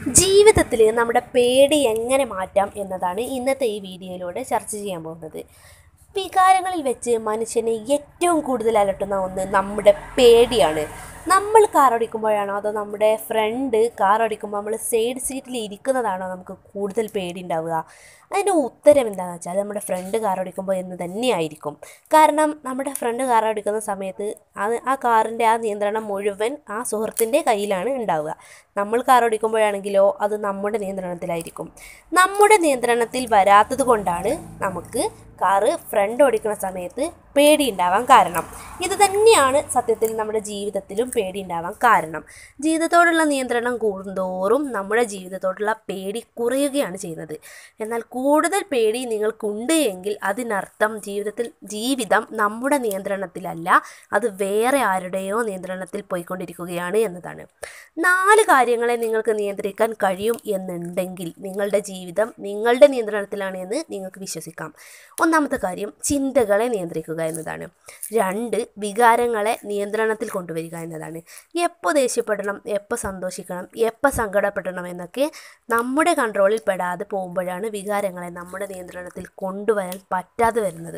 ജീവിതത്തിൽ നമ്മുടെ പേടി എങ്ങനെ മാറ്റാം എന്നതാണ് ഇന്നത്തെ ഈ വീഡിയോയിലൂടെ ചർച്ച ചെയ്യാൻ പോകുന്നത് വികാരങ്ങളിൽ വെച്ച് മനുഷ്യനെ ഏറ്റവും കൂടുതൽ അലട്ടുന്ന ഒന്ന് നമ്മുടെ പേടിയാണ് നമ്മൾ കാർ ഓടിക്കുമ്പോഴാണോ അതോ നമ്മുടെ ഫ്രണ്ട് കാർ ഓടിക്കുമ്പോൾ നമ്മൾ സൈഡ് സീറ്റിൽ ഇരിക്കുന്നതാണോ നമുക്ക് കൂടുതൽ പേടി ഉണ്ടാവുക അതിൻ്റെ ഉത്തരം എന്താണെന്ന് വെച്ചാൽ നമ്മുടെ ഫ്രണ്ട് കാർ ഓടിക്കുമ്പോൾ എന്ന് തന്നെയായിരിക്കും കാരണം നമ്മുടെ ഫ്രണ്ട് കാർ ഓടിക്കുന്ന സമയത്ത് അത് ആ കാറിൻ്റെ ആ നിയന്ത്രണം മുഴുവൻ ആ സുഹൃത്തിൻ്റെ കയ്യിലാണ് ഉണ്ടാവുക നമ്മൾ കാർ ഓടിക്കുമ്പോഴാണെങ്കിലോ അത് നമ്മുടെ നിയന്ത്രണത്തിലായിരിക്കും നമ്മുടെ നിയന്ത്രണത്തിൽ വരാത്തത് കൊണ്ടാണ് നമുക്ക് കാറ് ഫ്രണ്ട് ഓടിക്കുന്ന സമയത്ത് പേടി ഉണ്ടാവാൻ കാരണം ഇത് തന്നെയാണ് സത്യത്തിൽ നമ്മുടെ ജീവിതത്തിലും പേടി ഉണ്ടാവാൻ കാരണം ജീവിതത്തോടുള്ള നിയന്ത്രണം കൂടുന്തോറും നമ്മുടെ ജീവിതത്തോടുള്ള പേടി കുറയുകയാണ് ചെയ്യുന്നത് എന്നാൽ കൂടുതൽ പേടി നിങ്ങൾക്കുണ്ട് എങ്കിൽ അതിനർത്ഥം ജീവിതത്തിൽ ജീവിതം നമ്മുടെ നിയന്ത്രണത്തിലല്ല അത് വേറെ ആരുടെയോ നിയന്ത്രണത്തിൽ പോയിക്കൊണ്ടിരിക്കുകയാണ് എന്നതാണ് നാല് കാര്യങ്ങളെ നിങ്ങൾക്ക് നിയന്ത്രിക്കാൻ കഴിയും എന്നുണ്ടെങ്കിൽ നിങ്ങളുടെ ജീവിതം നിങ്ങളുടെ നിയന്ത്രണത്തിലാണ് എന്ന് നിങ്ങൾക്ക് വിശ്വസിക്കാം ഒന്നാമത്തെ കാര്യം ചിന്തകളെ നിയന്ത്രിക്കുക എന്നതാണ് രണ്ട് വികാരങ്ങളെ നിയന്ത്രണത്തിൽ കൊണ്ടുവരിക എന്നതാണ് എപ്പോൾ ദേഷ്യപ്പെടണം എപ്പോൾ സന്തോഷിക്കണം എപ്പോൾ സങ്കടപ്പെടണം എന്നൊക്കെ നമ്മുടെ കൺട്രോളിൽ പെടാതെ പോകുമ്പോഴാണ് വികാരങ്ങളെ നമ്മുടെ നിയന്ത്രണത്തിൽ കൊണ്ടുവരാൻ പറ്റാതെ വരുന്നത്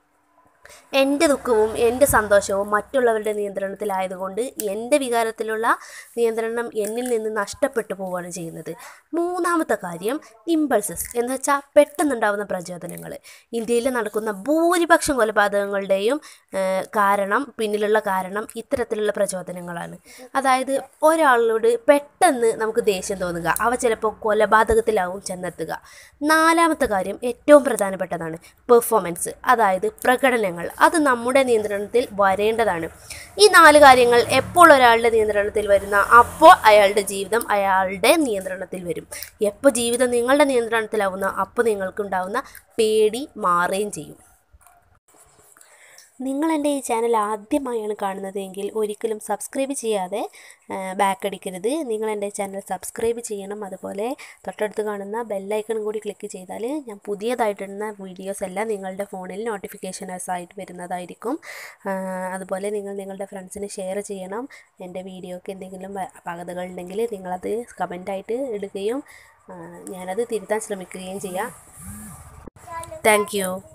എൻ്റെ ദുഃഖവും എൻ്റെ സന്തോഷവും മറ്റുള്ളവരുടെ നിയന്ത്രണത്തിലായതുകൊണ്ട് എൻ്റെ വികാരത്തിലുള്ള നിയന്ത്രണം എന്നിൽ നിന്ന് നഷ്ടപ്പെട്ടു പോവുകയാണ് ചെയ്യുന്നത് മൂന്നാമത്തെ കാര്യം ഇമ്പൾസസ് എന്ന് വെച്ചാൽ പെട്ടെന്നുണ്ടാകുന്ന പ്രചോദനങ്ങൾ ഇന്ത്യയിൽ നടക്കുന്ന ഭൂരിപക്ഷം കൊലപാതകങ്ങളുടെയും ഏഹ്, കാരണം പിന്നിലുള്ള കാരണം ഇത്തരത്തിലുള്ള പ്രചോദനങ്ങളാണ് അതായത് ഒരാളോട് പെട്ടെന്ന് നമുക്ക് ദേഷ്യം തോന്നുക അവ ചിലപ്പോൾ കൊലപാതകത്തിലാവും ചെന്നെത്തുക നാലാമത്തെ കാര്യം ഏറ്റവും പ്രധാനപ്പെട്ടതാണ് പെർഫോമൻസ് അതായത് പ്രകടനങ്ങൾ അത് നമ്മുടെ നിയന്ത്രണത്തിൽ വരേണ്ടതാണ് ഈ നാല് കാര്യങ്ങൾ എപ്പോൾ ഒരാളുടെ നിയന്ത്രണത്തിൽ വരുന്ന അപ്പോൾ അയാളുടെ ജീവിതം അയാളുടെ നിയന്ത്രണത്തിൽ വരും എപ്പോൾ ജീവിതം നിങ്ങളുടെ നിയന്ത്രണത്തിലാവുന്ന അപ്പോൾ നിങ്ങൾക്കുണ്ടാവുന്ന പേടി മാറുകയും ചെയ്യും നിങ്ങൾ എൻ്റെ ഈ ചാനൽ ആദ്യമായാണ് കാണുന്നതെങ്കിൽ ഒരിക്കലും സബ്സ്ക്രൈബ് ചെയ്യാതെ ബാക്ക് അടിക്കരുത് നിങ്ങൾ എൻ്റെ ചാനൽ സബ്സ്ക്രൈബ് ചെയ്യണം അതുപോലെ തൊട്ടടുത്ത് കാണുന്ന ബെല്ലൈക്കൺ കൂടി ക്ലിക്ക് ചെയ്താൽ ഞാൻ പുതിയതായിട്ടിടുന്ന വീഡിയോസ് എല്ലാം നിങ്ങളുടെ ഫോണിൽ നോട്ടിഫിക്കേഷൻസ് ആയിട്ട് വരുന്നതായിരിക്കും ആ, അതുപോലെ നിങ്ങൾ നിങ്ങളുടെ ഫ്രണ്ട്സിന് ഷെയർ ചെയ്യണം എൻ്റെ വീഡിയോക്ക് എന്തെങ്കിലും അപാകതകൾ ഉണ്ടെങ്കിൽ നിങ്ങളത് കമൻ്റായിട്ട് ഇടുകയും ആ, ഞാനത് തിരുത്താൻ ശ്രമിക്കുകയും ചെയ്യാം താങ്ക് യു